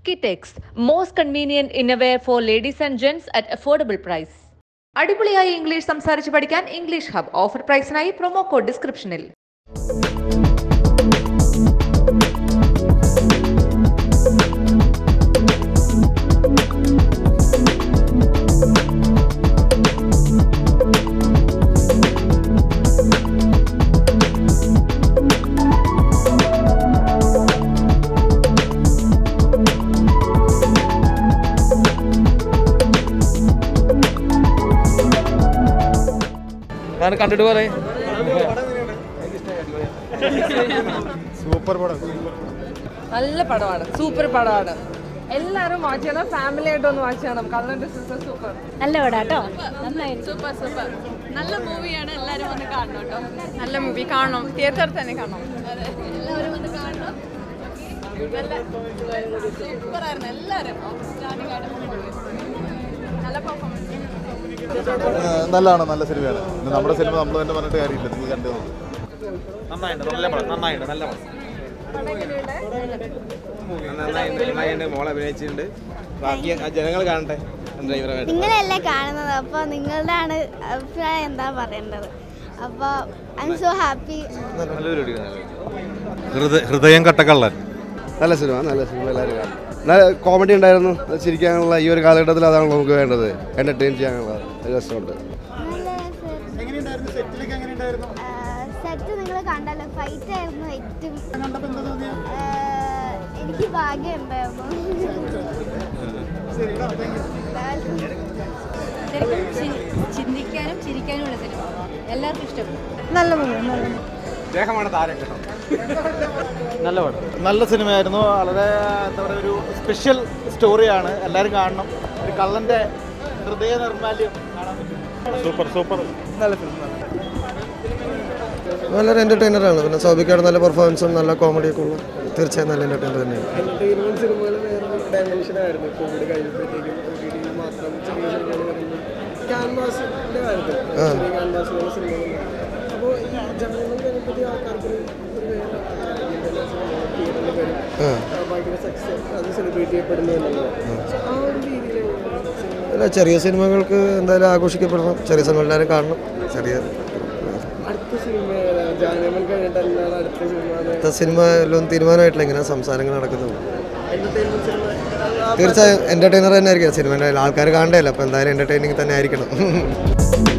Skitex, most convenient innerwear for ladies and gents at affordable price. അടിപൊളിയായി English സംസാരിച്ച് പഠിക്കാൻ English hub offer പ്രൈസിനായി promo code ഡിസ്ക്രിപ്ഷനിൽ ഞാൻ കണ്ടിട്ട് പറയും സൂപ്പർ പടം നല്ല പടമാണ് സൂപ്പർ പടമാണ് എല്ലാവരും വാച്ച് ചെയ്യണം ഫാമിലി ആയിട്ട് ഒന്ന് വാച്ച് ചെയ്യണം കള്ളൻ്റെ സിസ്റ്റർ സൂപ്പർ നല്ല പടാ കേട്ടോ നന്നായി സൂപ്പർ സൂപ്പർ നല്ല മൂവിയാണ് എല്ലാവരും വന്ന് കാണണം കേട്ടോ നല്ല മൂവി കാണണം തിയേറ്ററിൽ തന്നെ കാണണം എല്ലാവരും വന്ന് കാണണം നല്ല സൂപ്പറായിരുന്നു എല്ലാവരും ഔട്ട്സ്റ്റാൻഡിംഗ് ആയിട്ട് നല്ല പെർഫോമൻസ് നല്ലതാണ് നല്ല സിനിമയാണ് പിന്നെ നമ്മുടെ സിനിമ നമ്മൾ തന്നെ പറഞ്ഞിട്ട് കാര്യമില്ല നിങ്ങൾ കണ്ടു നോക്ക് നന്നായിട്ട് നല്ല പടം നന്നായിട്ട് നല്ല പടം നന്നായിട്ട് നന്നായിട്ട് മോൾ അഭിനയിച്ചിട്ടുണ്ട് ബാക്കി ആ ജനങ്ങൾ കാണട്ടെ ഡ്രൈവറെ നിങ്ങളല്ലേ കാണുന്നത് അപ്പോൾ നിങ്ങളുടെ ആണ് അഭിപ്രായം എന്താ പറയേണ്ടത് അപ്പോൾ ഐ എം സോ ഹാപ്പി നല്ലൊരു ഹൃദയം കട്ടക്കള്ളൻ നല്ല സിനിമ നല്ല സിനിമ എല്ലാവരും കാണും നല്ല കോമഡി ഉണ്ടായിരുന്നു അത് ചിരിക്കാനുള്ള ഈ ഒരു കാലഘട്ടത്തിൽ അതാണ് നമുക്ക് വേണ്ടത് എൻ്റർടൈൻ ചെയ്യാനുള്ള ഒരു രസമുണ്ട് സെറ്റ് നിങ്ങൾ കണ്ടല്ലോ ഫൈറ്റ് ആയിരുന്നു ഏറ്റവും ഏഹ്, എനിക്ക് ഭാഗ്യം ഉണ്ടായിരുന്നു ചിന്തിക്കാനും ചിരിക്കാനും ഉള്ള സിനിമ എല്ലാവർക്കും ഇഷ്ടപ്പെടും നല്ല മൂവി നല്ല ദേഹമാണ് താരം കേട്ടോ നല്ല പടം നല്ല സിനിമയായിരുന്നു വളരെ എന്താ പറയുക ഒരു സ്പെഷ്യൽ സ്റ്റോറിയാണ് എല്ലാവരും കാണണം ഒരു കള്ളൻ്റെ ഹൃദയ നിർമാല്യം കാണാൻ പറ്റും സൂപ്പർ സൂപ്പർ നല്ല ഫിലിം നല്ലൊരു എൻ്റർടൈനറാണ് പിന്നെ സൗബിക്കാട് നല്ല പെർഫോമൻസും നല്ല കോമഡിയൊക്കെ ഉള്ള തീർച്ചയായും നല്ല എൻ്റർടൈനർ തന്നെയാണ് എന്റർടൈൻമെന്റ് സിനിമകൾ വേറൊരു ഡയമെൻഷനായിരുന്നു കോവിഡ് കഴിഞ്ഞപ്പോഴത്തേക്കും OTT മാത്രം ചെറിയ സിനിമകൾ വരുന്നു ക്യാൻവാസിന്റെ കാര്യത്തിൽ ചെറിയ ക്യാൻവാസിലുള്ള സിനിമകൾ അപ്പോൾ ഈ ജനങ്ങൾ അതിനെപ്പറ്റി ആൾക്കാർക്ക് ഒരു വേറെ തിയേറ്ററിൽ വരും ആ, ഭയങ്കര സക്സസ് അത് സെലിബ്രേറ്റ് ചെയ്യപ്പെടുന്നു എന്നുള്ളത് So, ആ ഒരു രീതിയിൽ സിനിമ അല്ല ചെറിയ സിനിമകൾക്ക് എന്തായാലും ആഘോഷിക്കപ്പെടണം ചെറിയ സിനിമ എല്ലാവരും കാണണം ചെറിയ അടുത്ത സിനിമ ജാനമൻ കഴിഞ്ഞിട്ട് എന്താണ് അടുത്ത സിനിമ അടുത്ത സിനിമ എല്ലാം തീരുമാനമായിട്ടില്ല ഇങ്ങനെ സംസാരങ്ങൾ നടക്കുന്നുള്ളൂ എന്റർടൈൻമെന്റ് സിനിമ ആ, തീർച്ചയായും എൻ്റർടൈനർ തന്നെ ആയിരിക്കും സിനിമ ആൾക്കാർ കാണണ്ടല്ലോ അപ്പോൾ എന്തായാലും എൻ്റർടൈനിങ് തന്നെ ആയിരിക്കണം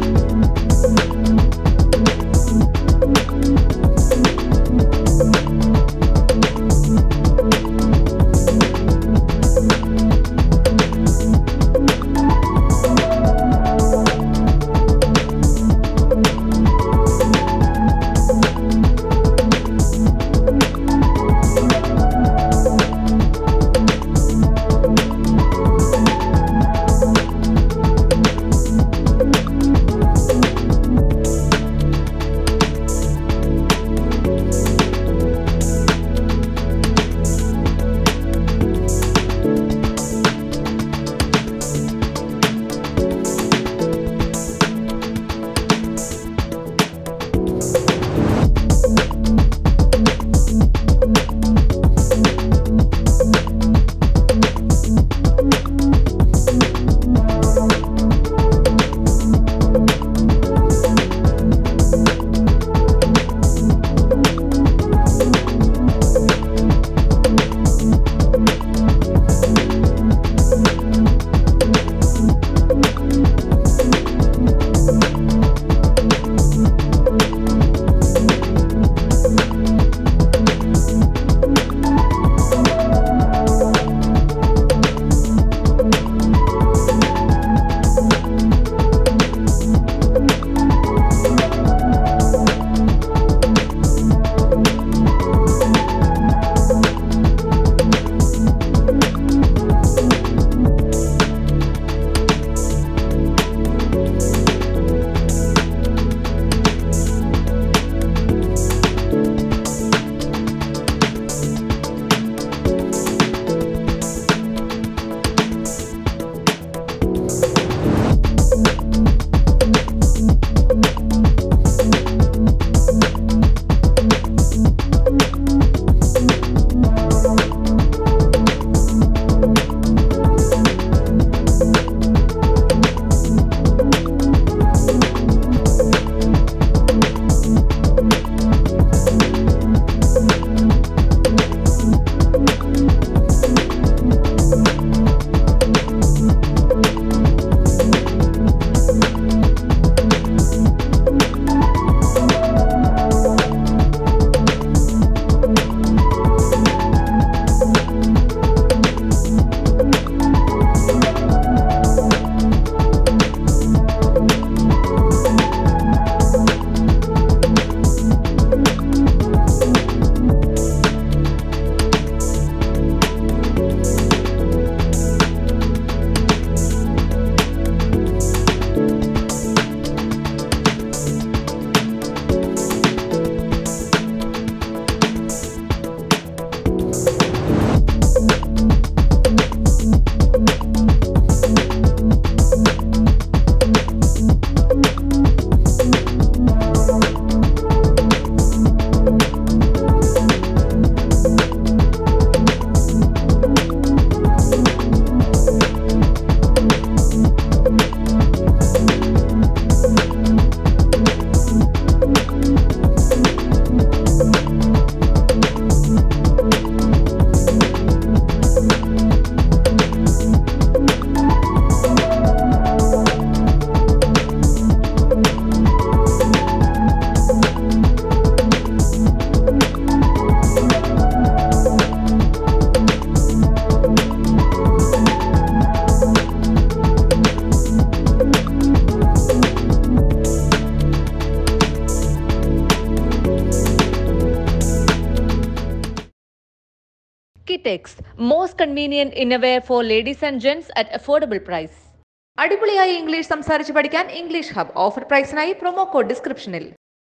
X most convenient innerwear for ladies and gents at affordable price അടിപൊളിയായി ഇംഗ്ലീഷ് സംസാരിച്ച് പഠിക്കാൻ ഇംഗ്ലീഷ് ഹബ് ഓഫർ പ്രൈസിനായി പ്രൊമോ കോഡ് ഡിസ്ക്രിപ്ഷനിൽ